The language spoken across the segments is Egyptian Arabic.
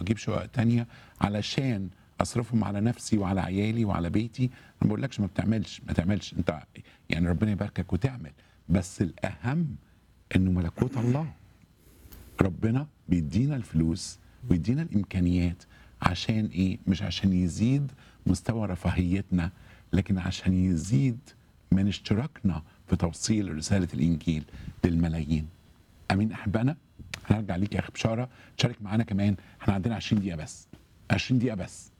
واجيب شقق تانية علشان اصرفهم على نفسي وعلى عيالي وعلى بيتي انا ما بقولكش ما بتعملش ما تعملش انت يعني ربنا يباركك وتعمل بس الاهم انه ملكوت الله ربنا بيدينا الفلوس ويدينا الامكانيات عشان ايه مش عشان يزيد مستوى رفاهيتنا لكن عشان يزيد من اشتراكنا في توصيل رساله الانجيل للملايين امين احبائنا هنرجع ليك يا اخي بشاره تشارك معانا كمان احنا عندنا 20 دقيقه بس 20 دقيقه بس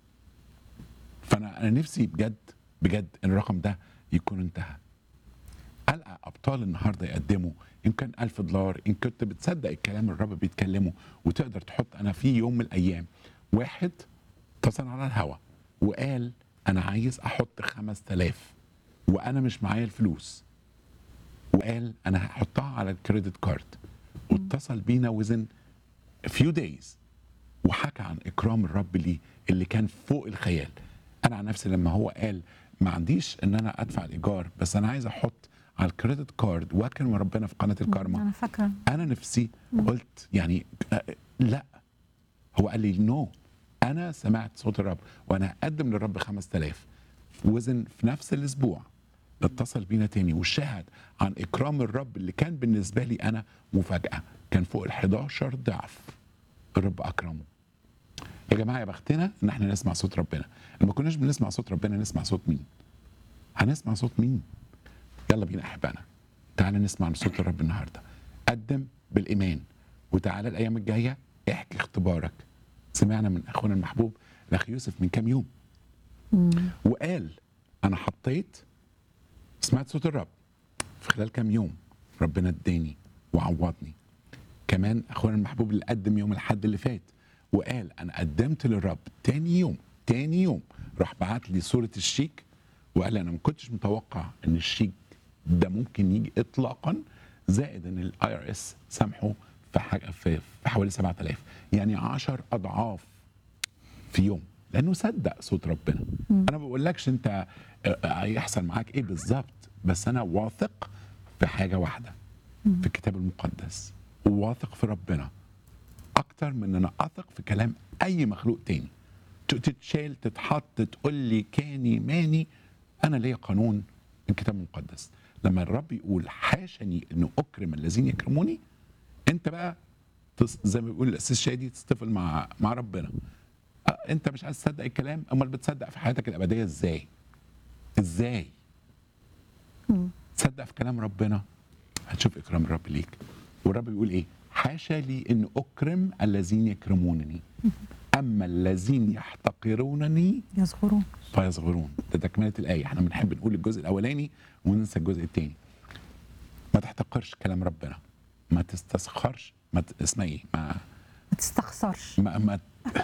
فانا انا نفسي بجد بجد ان الرقم ده يكون انتهى ألقى أبطال النهاردة يقدموا يمكن ألف دولار إن كنت بتصدق الكلام الرب بيتكلمه وتقدر تحط أنا في يوم من الأيام واحد اتصل على الهوا وقال أنا عايز أحط خمس تلاف وأنا مش معايا الفلوس وقال أنا هحطها على الكريدت كارد واتصل بينا وزن فيو دايز وحكى عن اكرام الرب ليه اللي كان فوق الخيال انا عن نفسي لما هو قال ما عنديش ان انا ادفع الايجار بس انا عايز احط على الكريدت كارد واكرم ربنا في قناه الكارما انا فاكره انا نفسي قلت يعني آه، لا هو قال لي نو انا سمعت صوت الرب وانا هقدم للرب 5000 وزن في نفس الاسبوع اتصل بينا تاني وشهد عن اكرام الرب اللي كان بالنسبه لي انا مفاجاه كان فوق ال 11 ضعف الرب اكرمه يا جماعه يا بختنا ان احنا نسمع صوت ربنا لما كناش بنسمع صوت ربنا نسمع صوت مين هنسمع صوت مين يلا بينا احبائنا تعالى نسمع صوت الرب النهارده قدم بالايمان وتعالى الايام الجايه احكي اختبارك سمعنا من اخونا المحبوب الاخ يوسف من كام يوم وقال انا حطيت سمعت صوت الرب في خلال كام يوم ربنا اداني وعوضني كمان اخونا المحبوب اللي قدم يوم الاحد اللي فات وقال انا قدمت للرب تاني يوم تاني يوم راح بعت لي صوره الشيك وقال لي انا ما كنتش متوقع ان الشيك ده ممكن يجي اطلاقا زائد ان الاي ار اس سامحه في حاجه في في حوالي 7000 يعني 10 اضعاف في يوم لانه صدق صوت ربنا انا ما بقولكش انت آه، هيحصل معاك ايه بالظبط بس انا واثق في حاجه واحده في الكتاب المقدس وواثق في ربنا اكتر من ان انا اثق في كلام اي مخلوق تاني ت- تتشال تتحط تقول لي كاني ماني انا ليا قانون الكتاب المقدس لما الرب يقول حاشني انه اكرم الذين يكرموني انت بقى تص- زي ما بيقول الاستاذ شادي تصطفل مع مع ربنا أه، انت مش عايز تصدق الكلام امال بتصدق في حياتك الابديه ازاي ازاي تصدق في كلام ربنا هتشوف اكرام الرب ليك والرب بيقول ايه حاشا لي ان اكرم الذين يكرمونني اما الذين يحتقرونني يصغرون فيصغرون ده تكمله الايه احنا بنحب نقول الجزء الاولاني وننسى الجزء الثاني ما تحتقرش كلام ربنا ما تستسخرش ما ت... اسمها ايه ما ما تستخسرش ما, ما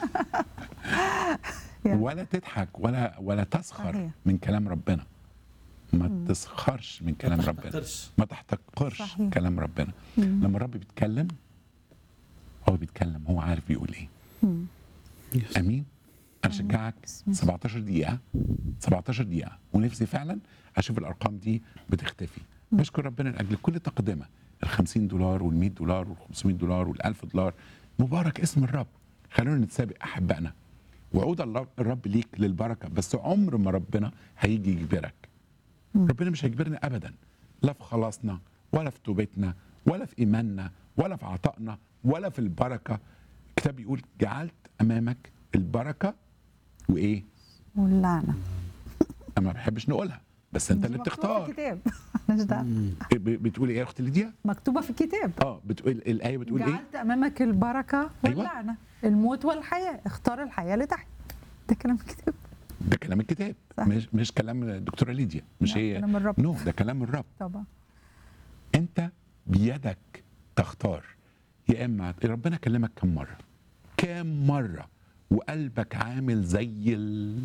يا. ولا تضحك ولا ولا تسخر صحيح. من كلام ربنا ما تسخرش من كلام ربنا تحتقرش. ما تحتقرش صحيح. كلام ربنا لما الرب بيتكلم هو بيتكلم هو عارف بيقول ايه امين انا اشجعك 17 دقيقه 17 دقيقه ونفسي فعلا اشوف الارقام دي بتختفي بشكر ربنا لاجل كل تقدمه ال 50 دولار وال 100 دولار وال 500 دولار وال 1000 دولار مبارك اسم الرب خلونا نتسابق احبائنا وعود الله الرب ليك للبركه بس عمر ما ربنا هيجي يجبرك ربنا مش هيجبرنا ابدا لا في خلاصنا ولا في توبتنا ولا في ايماننا ولا في عطائنا ولا في البركه الكتاب بيقول جعلت امامك البركه وايه واللعنه انا ما بحبش نقولها بس انت اللي مكتوبة في بتختار الكتاب مالناش دعوة. ب- بتقولي ايه يا اخت ليديا مكتوبه في الكتاب اه بتقول الايه بتقول ايه جعلت امامك البركه أيوة. واللعنه الموت والحياه اختار الحياه لتحت ده كلام الكتاب ده كلام الكتاب صح. مش مش كلام الدكتوره ليديا مش لا، هي كلام الرب. نو ده كلام الرب طبعا انت بيدك تختار يا اما ربنا كلمك كم مره كام مره وقلبك عامل زي ال...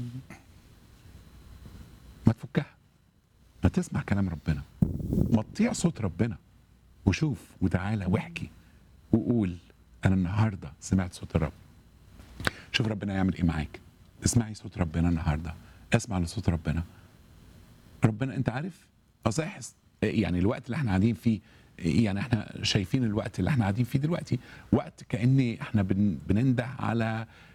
ما تفكها ما تسمع كلام ربنا ما تطيع صوت ربنا وشوف وتعالى واحكي وقول انا النهارده سمعت صوت الرب شوف ربنا يعمل ايه معاك اسمعي صوت ربنا النهارده اسمع لصوت ربنا ربنا انت عارف صحيح يعني الوقت اللي احنا قاعدين فيه يعني احنا شايفين الوقت اللي احنا قاعدين فيه دلوقتي وقت كأن احنا بن بننده على